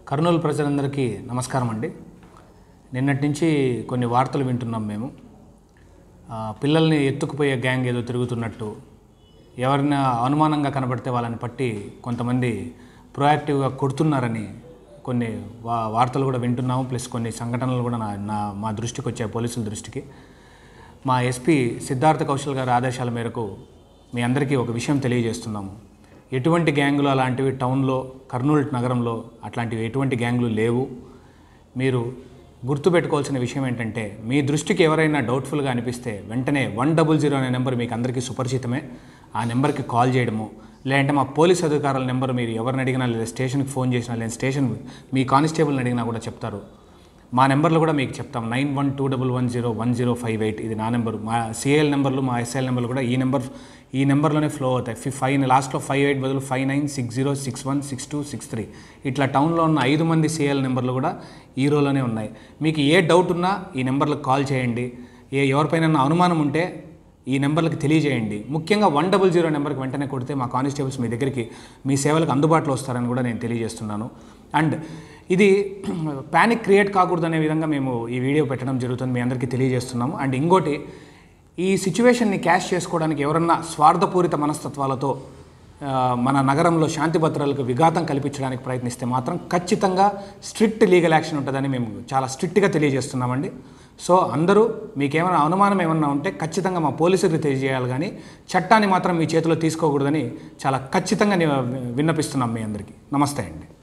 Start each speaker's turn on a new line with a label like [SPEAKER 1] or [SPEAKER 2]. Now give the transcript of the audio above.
[SPEAKER 1] కర్నూలు ప్రజలందరికీ నమస్కారం అండి నిన్నటి నుంచి కొన్ని వార్తలు వింటున్నాం మేము ఆ, పిల్లల్ని ఎత్తుకుపోయే గ్యాంగ్ ఏదో తిరుగుతున్నట్టు ఎవరిని అనుమానంగా కనబడితే వాళ్ళని పట్టి కొంతమంది ప్రొయాక్టివ్గా కొడుతున్నారని కొన్ని వా వార్తలు కూడా వింటున్నాము ప్లస్ కొన్ని సంఘటనలు కూడా నా నా మా దృష్టికి వచ్చాయి పోలీసుల దృష్టికి మా ఎస్పీ సిద్ధార్థ కౌశల్ గారి ఆదేశాల మేరకు మీ అందరికీ ఒక విషయం తెలియజేస్తున్నాము ఎటువంటి గ్యాంగులు అలాంటివి టౌన్లో కర్నూలు నగరంలో అట్లాంటివి ఎటువంటి గ్యాంగులు లేవు మీరు గుర్తుపెట్టుకోవాల్సిన విషయం ఏంటంటే మీ దృష్టికి ఎవరైనా డౌట్ఫుల్గా అనిపిస్తే వెంటనే వన్ డబుల్ జీరో అనే నెంబర్ మీకు అందరికీ సుపరిచితమే ఆ నెంబర్కి కాల్ చేయడము లేదంటే మా పోలీస్ అధికారుల నెంబర్ మీరు ఎవరిని అడిగినా లేదా స్టేషన్కి ఫోన్ చేసినా లేదా స్టేషన్ మీ కానిస్టేబుల్ని అడిగినా కూడా చెప్తారు మా నెంబర్లు కూడా మీకు చెప్తాం nine one two double one zero one zero five eight ఇది నా నెంబర్ మా సిఎల్ నెంబర్లు మా ఎస్ఎల్ నెంబర్లు కూడా ఈ నెంబర్ ఈ నెంబర్లోనే ఫ్లో అవుతాయి ఫి ఫైవ్ లాస్ట్లో ఫైవ్ ఎయిట్ బదులు five nine six zero six one six two six three ఇట్లా టౌన్లో ఉన్న ఐదు మంది సిఎల్ నెంబర్లు కూడా ఈ రోలోనే ఉన్నాయి మీకు ఏ డౌట్ ఉన్నా ఈ నెంబర్లకు కాల్ చేయండి ఏ ఎవరిపైన అనుమానం ఉంటే ఈ నెంబర్లకు తెలియజేయండి ముఖ్యంగా వన్ డబుల్ జీరో నెంబర్కి వెంటనే కొడితే మా కానిస్టేబుల్స్ మీ దగ్గరికి మీ సేవలకు అందుబాటులో వస్తారని కూడా నేను తెలియజేస్తున్నాను అండ్ ఇది ప్యానిక్ క్రియేట్ కాకూడదనే విధంగా మేము ఈ వీడియో పెట్టడం జరుగుతుంది మీ అందరికీ తెలియజేస్తున్నాము అండ్ ఇంకోటి ఈ సిచ్యువేషన్ని క్యాష్ చేసుకోవడానికి ఎవరన్నా స్వార్థపూరిత మనస్తత్వాలతో ఆ, మన నగరంలో శాంతి భద్రతలకు విఘాతం కల్పించడానికి ప్రయత్నిస్తే మాత్రం ఖచ్చితంగా స్ట్రిక్ట్ లీగల్ యాక్షన్ ఉంటుందని మేము చాలా స్ట్రిక్ట్గా తెలియజేస్తున్నామండి సో అందరూ మీకేమైనా అనుమానం ఏమన్నా ఉంటే ఖచ్చితంగా మా పోలీసులకు తెలియజేయాలి కానీ చట్టాన్ని మాత్రం మీ చేతిలో తీసుకోకూడదని చాలా ఖచ్చితంగా ని- విన్నపిస్తున్నాం మీ అందరికీ నమస్తే అండి